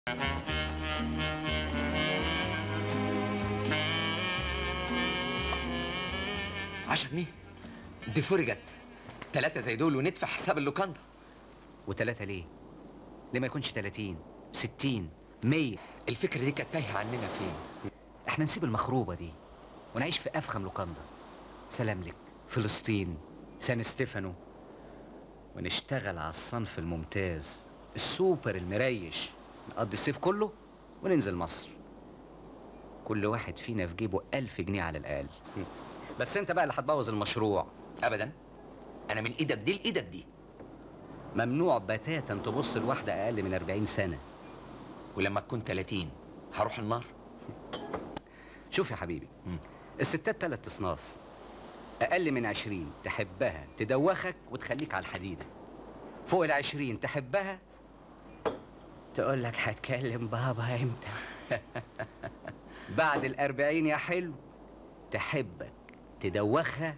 10 جنيه دي فرجت ثلاثة زي دول وندفع حساب اللوكاندا وتلاتة ليه؟ ليه ما يكونش 30 60 100 الفكرة دي كانت تايهة عننا فين؟ احنا نسيب المخروبة دي ونعيش في أفخم لوكاندا سلام لك فلسطين سان ستيفانو ونشتغل على الصنف الممتاز السوبر المريش نقضي الصيف كله وننزل مصر كل واحد فينا في جيبه ألف جنيه على الأقل بس انت بقى اللي هتبوظ المشروع أبدا أنا من إيدك دي لإيدك دي ممنوع بتاتا تبص لواحدة أقل من 40 سنة ولما تكون 30 هروح النار شوف يا حبيبي مم. الستات تلات أصناف أقل من عشرين تحبها تدوخك وتخليك على الحديدة فوق العشرين تحبها تقول لك هتكلم بابا امتى بعد الأربعين يا حلو تحبك تدوخها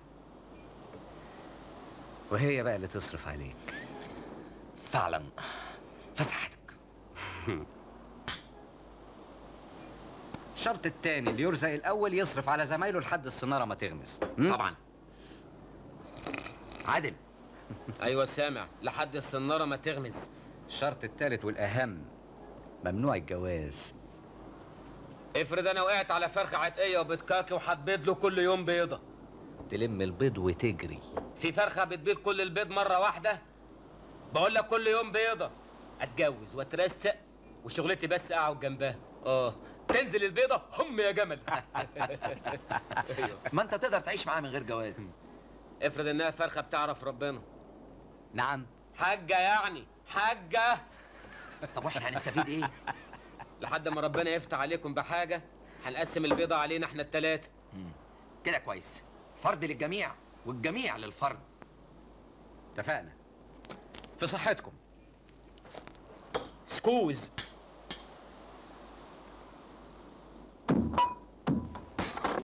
وهي بقى اللي تصرف عليك فعلا فسحتك الشرط التاني اللي يرزق الأول يصرف على زمايله لحد الصنارة ما تغمس م? طبعا عادل ايوه سامع لحد السناره ما تغمز الشرط التالت والأهم ممنوع الجواز افرض انا وقعت على فرخه عتقيه وبتكاكي وهتبيض له كل يوم بيضه تلم البيض وتجري في فرخه بتبيض كل البيض مره واحده بقول لك كل يوم بيضه اتجوز واترستق وشغلتي بس اقعد جنبها اه تنزل البيضه هم يا جمل ما أنت تقدر تعيش معاها من غير جواز افرض انها فرخه بتعرف ربنا نعم حاجه يعني حاجه طب وإحنا هنستفيد إيه؟ لحد ما ربنا يفتح عليكم بحاجه هنقسم البيضه علينا احنا التلاته مم. كده كويس فرد للجميع والجميع للفرد اتفقنا في صحتكم سكوز